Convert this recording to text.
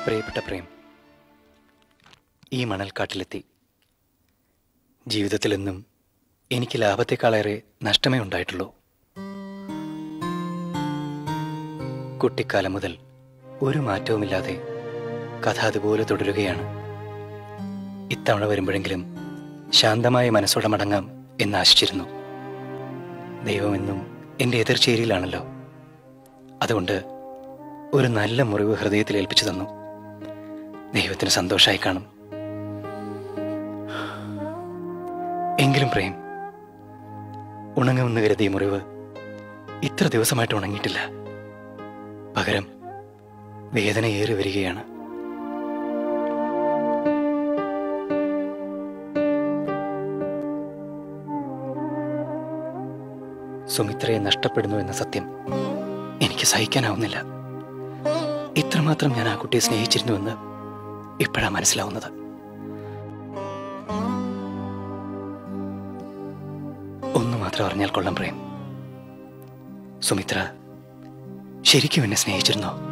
പ്രിയപ്പെട്ട പ്രേം ഈ മണൽക്കാട്ടിലെത്തി ജീവിതത്തിലെന്നും എനിക്ക് ലാഭത്തെക്കാളേറെ നഷ്ടമേ ഉണ്ടായിട്ടുള്ളൂ കുട്ടിക്കാലം മുതൽ ഒരു മാറ്റവുമില്ലാതെ കഥ അതുപോലെ തുടരുകയാണ് ഇത്തവണ വരുമ്പോഴെങ്കിലും ശാന്തമായ മനസ്സോടെ മടങ്ങാം എന്ന് ആശിച്ചിരുന്നു ദൈവമെന്നും എൻ്റെ എതിർചേരിയിലാണല്ലോ അതുകൊണ്ട് ഒരു നല്ല മുറിവ് ഹൃദയത്തിൽ ഏൽപ്പിച്ചു തന്നു ദൈവത്തിന് സന്തോഷമായി കാണും എങ്കിലും പ്രേം ഉണങ്ങുമെന്ന് കരുതിയ മുറിവ് ഇത്ര ദിവസമായിട്ട് ഉണങ്ങിയിട്ടില്ല പകരം വേദന ഏറി വരികയാണ് സുമിത്രയെ നഷ്ടപ്പെടുന്നു എന്ന സത്യം എനിക്ക് സഹിക്കാനാവുന്നില്ല ഇത്രമാത്രം ഞാൻ ആ കുട്ടിയെ സ്നേഹിച്ചിരുന്നുവെന്ന് ഇപ്പോഴാ മനസ്സിലാവുന്നത് ഒന്ന് മാത്രം അറിഞ്ഞാൽ കൊള്ളാം പ്രേം സുമിത്ര ശരിക്കും എന്നെ സ്നേഹിച്ചിരുന്നോ